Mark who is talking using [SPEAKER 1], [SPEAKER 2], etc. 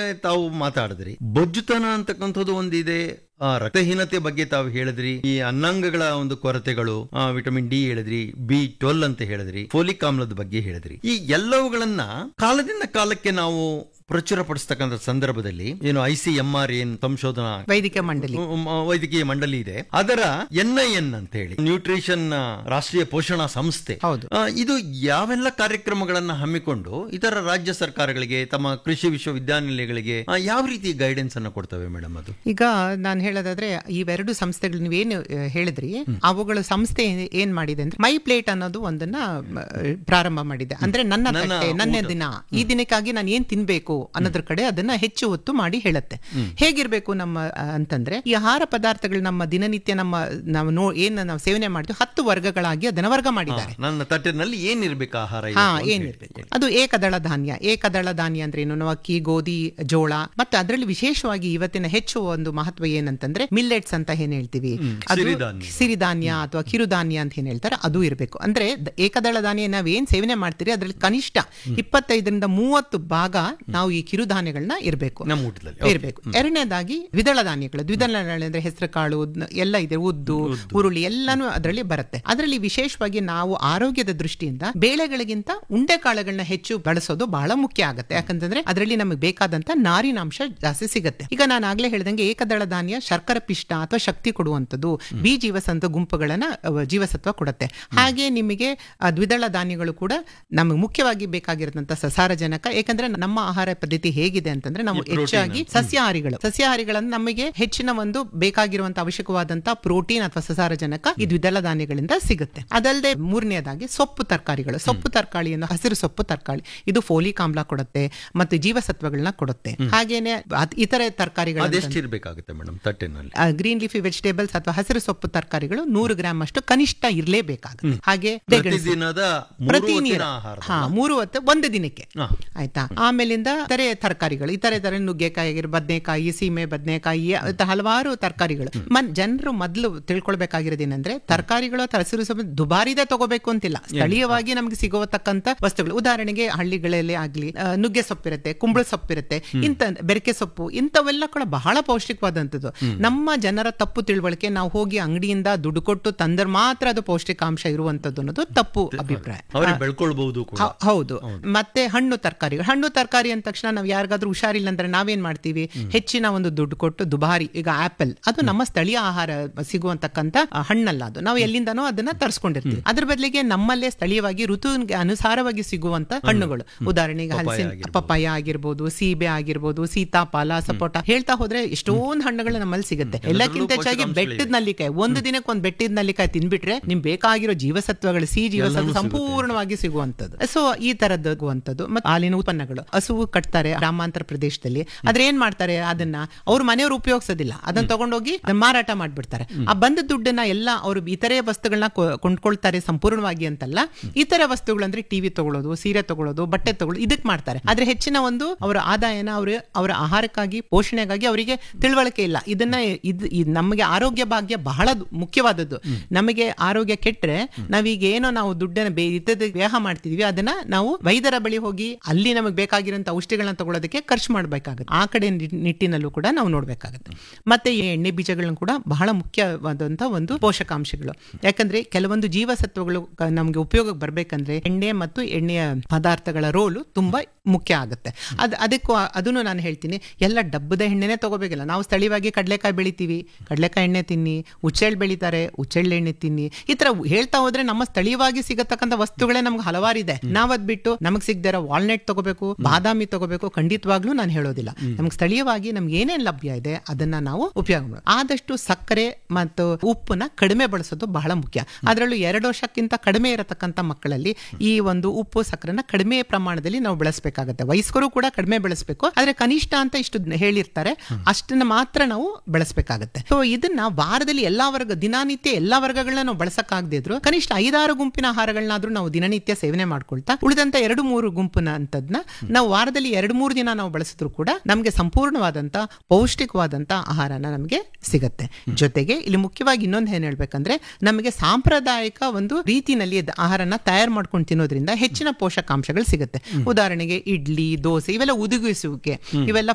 [SPEAKER 1] ತಾವು ಮಾತಾಡಿದ್ರಿ ಬೊಜ್ಜುತನ ಅಂತಕ್ಕಂಥದ್ದು ಒಂದಿದೆ ಆ, ರಕ್ತಹೀನತೆ ಬಗ್ಗೆ ತಾವು ಹೇಳಿದ್ರಿ ಈ ಅನ್ನಾಂಗಗಳ ಒಂದು ಕೊರತೆಗಳು ಆ, ವಿಟಮಿನ್ ಡಿ ಹೇಳಿದ್ರಿ ಬಿ ಟ್ವೆಲ್ ಅಂತ ಹೇಳಿದ್ರಿ ಫೋಲಿಕ್ ಆಮ್ಲದ ಬಗ್ಗೆ ಹೇಳಿದ್ರಿ ಈ ಎಲ್ಲವುಗಳನ್ನ ಕಾಲದಿಂದ ಕಾಲಕ್ಕೆ ನಾವು ಪ್ರಚುರಪಡಿಸ್ತಕ್ಕಂಥ ಸಂದರ್ಭದಲ್ಲಿ ಏನು ಐ ಸಿ ಎಂ ಆರ್ ಏನ್ ಸಂಶೋಧನಾ
[SPEAKER 2] ವೈದಿಕ ಮಂಡಳಿ
[SPEAKER 1] ಮ್, ವೈದ್ಯಕೀಯ ಮಂಡಳಿ ಇದೆ ಅದರ ಎನ್ ಐ ಎನ್ ಅಂತ ಹೇಳಿ ನ್ಯೂಟ್ರಿಷನ್ ಆ, ರಾಷ್ಟ್ರೀಯ ಪೋಷಣಾ ಸಂಸ್ಥೆ
[SPEAKER 2] ಹೌದು.
[SPEAKER 1] ಆ, ಇದು ಯಾವೆಲ್ಲ ಕಾರ್ಯಕ್ರಮಗಳನ್ನ ಹಮ್ಮಿಕೊಂಡು ಇತರ ರಾಜ್ಯ ಸರ್ಕಾರಗಳಿಗೆ ತಮ್ಮ ಕೃಷಿ ವಿಶ್ವವಿದ್ಯಾನಿಲಯಗಳಿಗೆ ಆ, ಯಾವ ರೀತಿ ಗೈಡೆನ್ಸ್ ಅನ್ನ ಕೊಡ್ತವೆ ಮೇಡಮ್ ಅದು
[SPEAKER 2] ಈಗ ನಾನು ಹೇಳೋದಾದ್ರೆ ಇವೆರಡು ಸಂಸ್ಥೆಗಳು ನೀವೇನು ಆ, ಹೇಳಿದ್ರಿ ಅವುಗಳ ಸಂಸ್ಥೆ ಏನ್- ಏನ್ ಮಾಡಿದೆ ಅಂದ್ರೆ ಮೈ ಪ್ಲೇಟ್ ಅನ್ನೋದು ಒಂದನ್ನ ಮ, ಪ್ರಾರಂಭ ಮಾಡಿದೆ ಅಂದ್ರೆ ನನ್ನ
[SPEAKER 1] ನನ್ನ
[SPEAKER 2] ತಟ್ಟೆ ನನ್ನ
[SPEAKER 1] ಊಟ.
[SPEAKER 2] ದಿನ ಈ ದಿನಕ್ಕಾಗಿ ನಾನು ಏನ್ ತಿನ್ಬೇಕು ಅನ್ನೋದ್ರ ಕಡೆ ಅದನ್ನ ಹೆಚ್ಚು ಒತ್ತು ಮಾಡಿ ಹೇಳುತ್ತೆ ಹೇಗಿರ್ಬೇಕು ನಮ್ಮ ಆ, ಅಂತಂದ್ರೆ ಈ ಆಹಾರ ಪದಾರ್ಥಗಳು ನಮ್ಮ ದಿನನಿತ್ಯ ನಮ್ಮ ನಾವು ನೋ ಏನ್ ನಾವು ಸೇವನೆ ಮಾಡ್ತೀವಿ ಹತ್ತು ವರ್ಗಗಳಾಗಿ ಅದನ್ನ ವರ್ಗ ಮಾಡಿದ್ದಾರೆ
[SPEAKER 1] ನನ್ನ ತಟ್ಟಿನಲ್ಲಿ ಏನಿರ್ಬೇಕು ಆಹಾರ
[SPEAKER 2] ಹಾ
[SPEAKER 1] ಇವತ್ತು ಅಂತ
[SPEAKER 2] ಏನಿರ್ಬೇಕು
[SPEAKER 1] ಹೇಳಿ.
[SPEAKER 2] ಅದು ಏಕದಳ ಧಾನ್ಯ ಏಕದಳ ಧಾನ್ಯ ಅಂದ್ರೆ ಏನು ನಾವು ಅಕ್ಕಿ ಗೋಧಿ ಜೋಳ ಮತ್ತೆ ಅದರಲ್ಲಿ ವಿಶೇಷವಾಗಿ ಇವತ್ತಿನ ಹೆಚ್ಚು ಒಂದು ಮಹತ್ವ ಏನಂತಂದ್ರೆ ಮಿಲ್ಲೆಟ್ಸ್ ಅಂತ ಏನ್ ಹೇಳ್ತೀವಿ ಅದು
[SPEAKER 1] ಸಿರಿಧಾನ್ಯ.
[SPEAKER 2] ಸಿರಿಧಾನ್ಯ ಅಥವಾ ಕಿರುಧಾನ್ಯ ಅಂತ ಏನ್ ಹೇಳ್ತಾರೆ ಅದು ಇರಬೇಕು ಅಂದ್ರೆ ದ- ಏಕದಳ ಧಾನ್ಯ ನಾವ್ ಏನ್ ಸೇವನೆ ಮಾಡ್ತೀರಿ ಅದ್ರಲ್ಲಿ ಕನಿಷ್ಠ ಇಪ್ಪತ್ತೈದರಿಂದ ಮೂವತ್ತು ಭಾಗ ನಾವು ಈ ಕಿರುಧಾನ್ಯಗಳನ್ನ ಇರಬೇಕು
[SPEAKER 1] ನಮ್ಮ ಊಟದಲ್ಲಿ
[SPEAKER 2] ಇರಬೇಕು ಎರಡನೇದಾಗಿ ದ್ವಿದಳ ಧಾನ್ಯಗಳು ದ್ವಿದಳ ಧಾನ್ಯ ಅಂದ್ರೆ ಹೆಸರು ಕಾಳು ನ- ಎಲ್ಲ ಇದೆ ಉದ್ದು ಹುರುಳಿ ಎಲ್ಲಾನು ಅದರಲ್ಲಿ ಬರುತ್ತೆ ಅದರಲ್ಲಿ ವಿಶೇಷವಾಗಿ ನಾವು ಆರೋಗ್ಯದ ದೃಷ್ಟಿಯಿಂದ ಬೇಳೆಗಳಿಗಿಂತ ಉಂಡೆ ಕಾಳುಗಳನ್ನ ಹೆಚ್ಚು ಬಳಸೋದು ಬಹಳ ಮುಖ್ಯ ಆಗುತ್ತೆ ಯಾಕಂತಂದ್ರೆ ಅದರಲ್ಲಿ ನಮಗೆ ಬೇಕಾದಂತ ನಾರಿನಾಂಶ ಜಾಸ್ತಿ ಸಿಗುತ್ತೆ ಈಗ ನಾನು ಆಗ್ಲೇ ಹೇಳ್ದಂಗೆ ಏಕದಳ ಧಾನ್ಯ ಶರ್ಕರ ಪಿಷ್ಟ ಅಥವಾ ಶಕ್ತಿ ಕೊಡುವಂಥದ್ದು ಬಿ ಜೀವಸತ್ವ ಗುಂಪುಗಳನ್ನ ಅವ, ಜೀವಸತ್ವ ಕೊಡುತ್ತೆ ಹಾಗೆ ನಿಮಗೆ ಆ, ದ್ವಿದಳ ಧಾನ್ಯಗಳು ಕೂಡ ನಮಗೆ ಮುಖ್ಯವಾಗಿ ಬೇಕಾಗಿರೋದಂತ ಸಸಾರಜನಕ ಯಾಕಂದ್ರೆ ನಮ್ಮ ಆಹಾರ ಪದ್ಧತಿ ಹೇಗಿದೆ ಅಂತಂದ್ರೆ ನಾವು ಹೆಚ್ಚಾಗಿ ಸಸ್ಯಾಹಾರಿಗಳು ಸಸ್ಯಾಹಾರಿಗಳನ್ನು ನಮಗೆ ಹೆಚ್ಚಿನ ಒಂದು ಬೇಕಾಗಿರುವಂತಹ ಅವಶ್ಯಕವಾದಂತಹ ಪ್ರೋಟೀನ್ ಅಥವಾ ಸಸಾರಜನಕ ಈ ದ್ವಿದಳ ಧಾನ್ಯಗಳಿಂದ ಸಿಗುತ್ತೆ ಅದಲ್ಲದೆ ಮೂರನೇದಾಗಿ ಸೊಪ್ಪು ತರಕಾರಿಗಳು ಸೊಪ್ಪು ತರಕಾರಿಯನ್ನು ಹಸಿರು ಸೊಪ್ಪು ತರಕಾರಿ ಇದು ಫೋಲಿಕ್ ಆಮ್ಲ ಕೊಡುತ್ತೆ ಮತ್ತು ಜೀವಸತ್ವಗಳನ್ನ ಕೊಡುತ್ತೆ ಹಾಗೇನೆ ಅದ್- ಇತರೆ ತರಕಾರಿಗಳು
[SPEAKER 1] ಅದೆಷ್ಟು ಇರ್ಬೇಕಾಗುತ್ತೆ ಮೇಡಮ್ ತಟ್ಟಿನಲ್ಲಿ
[SPEAKER 2] ಗ್ರೀನ್ ಲೀಫಿ ವೆಜಿಟೇಬಲ್ಸ್ ಅಥವಾ ಹಸಿರು ಸೊಪ್ಪು ತರಕಾರಿಗಳು ನೂರು ಗ್ರಾಮ್ ಅಷ್ಟು ಕನಿಷ್ಠ ಇರಲೇಬೇಕಾಗುತ್ತೆ ಹಾಗೆ ಗೆಣಸು.
[SPEAKER 1] ಪ್ರತಿದಿನದ ಮೂರು
[SPEAKER 2] ಪ್ರತಿ
[SPEAKER 1] ಹೊತ್ತಿನ
[SPEAKER 2] ನೀರು
[SPEAKER 1] ಆಹಾರ
[SPEAKER 2] ಹಾ ಮೂರು ಹೊತ್ತು ಒಂದು ದಿನಕ್ಕೆ
[SPEAKER 1] ಹಾ.
[SPEAKER 2] ಆಯ್ತಾ ಆಮೇಲಿಂದ ಇತರೆ ತರಕಾರಿಗಳು ಇತರೆ ತರ ನುಗ್ಗೆಕಾಯಿ ಆಗಿರ್ ಬದನೆಕಾಯಿ ಸೀಮೆ ಬದನೆಕಾಯಿ ಹಲವಾರು ತರಕಾರಿಗಳು ಮನ್ ಜನರು ಮೊದಲು ತಿಳ್ಕೊಳ್ಬೇಕಾಗಿರೋದೇನೆಂದ್ರೆ ತರಕಾರಿಗಳು ಅಥವಾ ಹಸಿರು ಸೊಪ್ಪು ದುಬಾರಿದೆ ತಗೋಬೇಕು ಅಂತಿಲ್ಲ ಸ್ಥಳೀಯವಾಗಿ ನಮ್ಗೆ ಸಿಗುವತಕ್ಕಂತ ವಸ್ತುಗಳು ಉದಾಹರಣೆಗೆ ಹಳ್ಳಿಗಳಲ್ಲಿ ಆಗ್ಲಿ ಆ, ನುಗ್ಗೆ ಸೊಪ್ಪಿರುತ್ತೆ ಕುಂಬಳ ಸೊಪ್ಪಿರುತ್ತೆ ಇಂತ ಬೆರಕೆ ಸೊಪ್ಪು ಇಂಥವೆಲ್ಲ ಕೂಡ ಬಹಳ ಪೌಷ್ಟಿಕವಾದಂಥದ್ದು ನಮ್ಮ ಜನರ ತಪ್ಪು ತಿಳುವಳಿಕೆ ನಾವು ಹೋಗಿ ಅಂಗಡಿಯಿಂದ ದುಡ್ಡು ಕೊಟ್ಟು ತಂದ್ರೆ ಮಾತ್ರ ಅದು ಪೌಷ್ಟಿಕಾಂಶ ಇರುವಂತದ್ದು ಅನ್ನೋದು ತಪ್ಪು ಅಭಿಪ್ರಾಯ
[SPEAKER 1] ಅವ್ರಿಗೆ ಬೆಳ್ಕೊಳ್ಬಹುದು ಕೂಡ
[SPEAKER 2] ಹೌ- ಹೌದು ಮತ್ತೆ ಹಣ್ಣು ತರಕಾರಿ ಹಣ್ಣು ತರಕಾರಿ ಅಂದ ತಕ್ಷಣ ನಾವು ಯಾರಿಗಾದ್ರೂ ಹುಷಾರಿಲ್ಲ ಅಂದ್ರೆ ನಾವೇನ್ ಮಾಡ್ತೀವಿ ಹೆಚ್ಚಿನ ಒಂದು ದುಡ್ಡು ಕೊಟ್ಟು ದುಬಾರಿ ಈಗ ಆಪಲ್ ಅದು ನಮ್ಮ ಸ್ಥಳೀಯ ಆಹಾರ ಸಿಗುವಂತಕ್ಕಂತ ಆ, ಹಣ್ಣಲ್ಲ ಅದು ನಾವು ಎಲ್ಲಿಂದನೋ ಅದನ್ನ ತರಿಸ್ಕೊಂಡಿರ್ತೀವಿ ಅದ್ರ ಬದಲಿಗೆ ನಮ್ಮಲ್ಲೇ ಸ್ಥಳೀಯವಾಗಿ ಋತುವಿಗೆ ಅನುಸಾರವಾಗಿ ಸಿಗುವಂತ ಹಣ್ಣುಗಳು ಉದಾಹರಣೆಗೆ ಹಲಸಿನ ಪಪ್ಪಾಯ ಆಗಿರ್ಬೋದು ಸೀಬೆ ಆಗಿರ್ಬೋದು ಸೀತಾಫಲ ಸಪೋಟ ಹೇಳ್ತಾ ಹೋದ್ರೆ ಎಷ್ಟೊಂದು ಹಣ್ಣುಗಳು ನಮ್ಮಲ್ಲಿ ಸಿಗುತ್ತೆ ಎಲ್ಲಕ್ಕಿಂತ ಹೆಚ್ಚಾಗಿ ಬೆಟ್ಟದ ನಲ್ಲಿಕಾಯಿ ಒಂದು ದಿನಕ್ಕೆ ಒಂದು ಬೆಟ್ಟದ ನಲ್ಲಿಕಾಯಿ ತಿನ್ಬಿಟ್ರೆ ನಿಮ್ ಬೇಕಾಗಿರೋ ಜೀವಸತ್ವಗಳು ಸಿ ಜೀವಸತ್ವ ಸಂಪೂರ್ಣವಾಗಿ ಸಿಗುವಂತದ್ದು ಸೊ ಈ ತರದ್ದು ಮತ್ತೆ ಹಾಲಿನ ಉತ್ಪನ್ನಗಳು ಹಸುವು ಕಟ್ತಾರೆ ಗ್ರಾಮಾಂತರ ಪ್ರದೇಶದಲ್ಲಿ ಆದ್ರೆ ಏನ್ ಮಾಡ್ತಾರೆ ಅದನ್ನ ಅವ್ರ ಮನೆಯವರು ಉಪಯೋಗಿಸೋದಿಲ್ಲ ಅದನ್ನ ತಗೊಂಡೋಗಿ ಅದನ್ನ ಮಾರಾಟ ಮಾಡ್ಬಿಡ್ತಾರೆ ಆ ಬಂದ ದುಡ್ಡನ್ನ ಎಲ್ಲ ಅವರು ಇತರೆ ವಸ್ತುಗಳನ್ನ ಕೊ- ಕೊಂಡ್ಕೊಳ್ತಾರೆ ಸಂಪೂರ್ಣವಾಗಿ ಅಂತಲ್ಲ ಇತರ ವಸ್ತುಗಳು ಅಂದ್ರೆ ಟಿವಿ ತಗೊಳ್ಳೋದು ಸೀರೆ ತಗೊಳ್ಳೋದು ಬಟ್ಟೆ ತಗೊಳ್ಳೋದು ಇದಕ್ ಮಾಡ್ತಾರೆ ಆದ್ರೆ ಹೆಚ್ಚಿನ ಒಂದು ಅವರ ಆದಾಯನ ಅವರು ಅವರ ಆಹಾರಕ್ಕಾಗಿ ಪೋಷಣೆಗಾಗಿ ಅವರಿಗೆ ತಿಳುವಳಿಕೆ ಇಲ್ಲ ಇದನ್ನ ಇದು ಇದ್ ನಮಗೆ ಆರೋಗ್ಯ ಭಾಗ್ಯ ಬಹಳ ದು- ಮುಖ್ಯವಾದದ್ದು ನಮಗೆ ಆರೋಗ್ಯ ಕೆಟ್ರೆ ನಾವೀಗ ಏನೋ ನಾವು ದುಡ್ಡನ್ನ ಬೇ ಇದ್ದದ ವ್ಯಾಹ ಮಾಡ್ತಿದೀವಿ ಅದನ್ನ ನಾವು ವೈದ್ಯರ ಬಳಿ ಹೋಗಿ ಅಲ್ಲಿ ನಮಗೆ ಬೇಕಾಗಿರೋಂಥ ಔಷಧಿಗಳನ್ನ ತಗೊಳ್ಳೋದಕ್ಕೆ ಖರ್ಚು ಮಾಡ್ಬೇಕಾಗುತ್ತೆ ಆ ಕಡೆ ನಿ- ನಿಟ್ಟಿನಲ್ಲೂ ಕೂಡ ನಾವು ನೋಡ್ಬೇಕಾಗುತ್ತೆ ಮತ್ತೆ ಈ ಎಣ್ಣೆ ಬೀಜಗಳನ್ನ ಕೂಡ ಬಹಳ ಮುಖ್ಯವಾದಂತ ಒಂದು ಪೋಷಕಾಂಶಗಳು ಯಾಕಂದ್ರೆ ಕೆಲವೊಂದು ಜೀವಸತ್ವಗಳು ಕ- ನಮ್ಗೆ ಉಪಯೋಗಕ್ಕೆ ಬರ್ಬೇಕಂದ್ರೆ ಎಣ್ಣೆ ಮತ್ತು ಎಣ್ಣೆಯ ಪದಾರ್ಥಗಳ ರೋಲು ತುಂಬಾ ಮುಖ್ಯ ಆಗುತ್ತೆ ಅದ್ ಅದಕ್ಕೂ ಅದನ್ನು ನಾನು ಹೇಳ್ತೀನಿ ಎಲ್ಲ ಡಬ್ಬದ ಎಣ್ಣೆನೆ ತಗೋಬೇಕಿಲ್ಲ ನಾವು ಸ್ಥಳೀಯವಾಗಿ ಕಡಲೆಕಾಯಿ ಬೆಳಿತೀವಿ ಕಡಲೆಕಾಯಿ ಎಣ್ಣೆ ತಿನ್ನಿ ಉಚ್ಚೆಳ್ಳು ಬೆಳಿತಾರೆ ಉಚ್ಚೆಳ್ಳು ಎಣ್ಣೆ ತಿನ್ನಿ ಈ ತರ ಹೇಳ್ತಾ ಹೋದ್ರೆ ನಮ್ಮ ಸ್ಥಳೀಯವಾಗಿ ಸಿಗತಕ್ಕಂಥ ವಸ್ತುಗಳೇ ನಮ್ಗೆ ಹಲವಾರಿದೆ ನಾವದ್ ಬಿಟ್ಟು ನಮಗ್ ಸಿಗದಿರೋ ವಾಲ್ನಟ್ ತಗೋಬೇಕು ಬಾದಾಮಿ ತಗೋಬೇಕು ಖಂಡಿತವಾಗ್ಲೂ ನಾನು ಹೇಳೋದಿಲ್ಲ ನಮ್ಗೆ ಸ್ಥಳೀಯವಾಗಿ ನಮ್ಗೆ ಏನೇನ್ ಲಭ್ಯ ಇದೆ ಅದನ್ನ ನಾವು ಉಪಯೋಗ ಮಾಡೋದು ಆದಷ್ಟು ಸಕ್ಕರೆ ಮತ್ತು ಉಪ್ಪನ್ನ ಕಡಿಮೆ ಬಳಸೋದು ಬಹಳ ಮುಖ್ಯ ಅದರಲ್ಲೂ ಎರಡು ವರ್ಷಕ್ಕಿಂತ ಕಡಿಮೆ ಇರತಕ್ಕಂಥ ಮಕ್ಕಳಲ್ಲಿ ಈ ಒಂದು ಉಪ್ಪು ಸಕ್ಕರೆನ ಕಡಿಮೆ ಪ್ರಮಾಣದಲ್ಲಿ ನಾವು ಬೆಳೆಸಬೇಕಾಗತ್ತೆ ವಯಸ್ಕರು ಕೂಡ ಕಡಿಮೆ ಬೆಳೆಸಬೇಕು ಆದ್ರೆ ಕನಿಷ್ಠ ಅಂತ ಇಷ್ಟು ಹೇಳಿರ್ತಾರೆ ಅಷ್ಟನ್ನ ಮಾತ್ರ ನಾವು ಬೆಳೆಸಬೇಕಾಗತ್ತೆ ಸೊ ಇದನ್ನ ವಾರದಲ್ಲಿ ಎಲ್ಲಾ ವರ್ಗ ದಿನನಿತ್ಯ ಎಲ್ಲಾ ವರ್ಗಗಳನ್ನ ನಾವು ಬಳಸಕ್ಕಾಗದೇ ಇದ್ರು ಕನಿಷ್ಠ ಐದಾರು ಗುಂಪಿನ ಆಹಾರಗಳನ್ನಾದ್ರೂ ನಾವು ದಿನನಿತ್ಯ ಸೇವನೆ ಮಾಡ್ಕೊಳ್ತಾ ಉಳಿದಂತ ಎರಡು ಮೂರು ಗುಂಪಿನ ಅಂತದ್ನ ನಾವು ವಾರದಲ್ಲಿ ಎರಡು ಮೂರು ದಿನ ನಾವು ಬಳಸಿದ್ರು ಕೂಡ ನಮಗೆ ಸಂಪೂರ್ಣವಾದಂತ ಪೌಷ್ಟಿಕವಾದಂತ ಆಹಾರನ ನಮಗೆ ಸಿಗತ್ತೆ ಜೊತೆಗೆ ಇಲ್ಲಿ ಮುಖ್ಯವಾಗಿ ಇನ್ನೊಂದು ಏನ್ ಹೇಳ್ಬೇಕಂದ್ರೆ ನಮಗೆ ಸಾಂಪ್ರದಾಯಿಕ ಒಂದು ರೀತಿನಲ್ಲಿ ಇದ್ ಆಹಾರನ ತಯಾರು ಮಾಡ್ಕೊಂಡು ತಿನ್ನೋದ್ರಿಂದ ಹೆಚ್ಚಿನ ಪೋಷಕಾಂಶಗಳು ಸಿಗುತ್ತೆ ಉದಾಹರಣೆಗೆ ಇಡ್ಲಿ ದೋಸೆ ಇವೆಲ್ಲ ಉದುಗಿಸುವಿಕೆ ಇವೆಲ್ಲ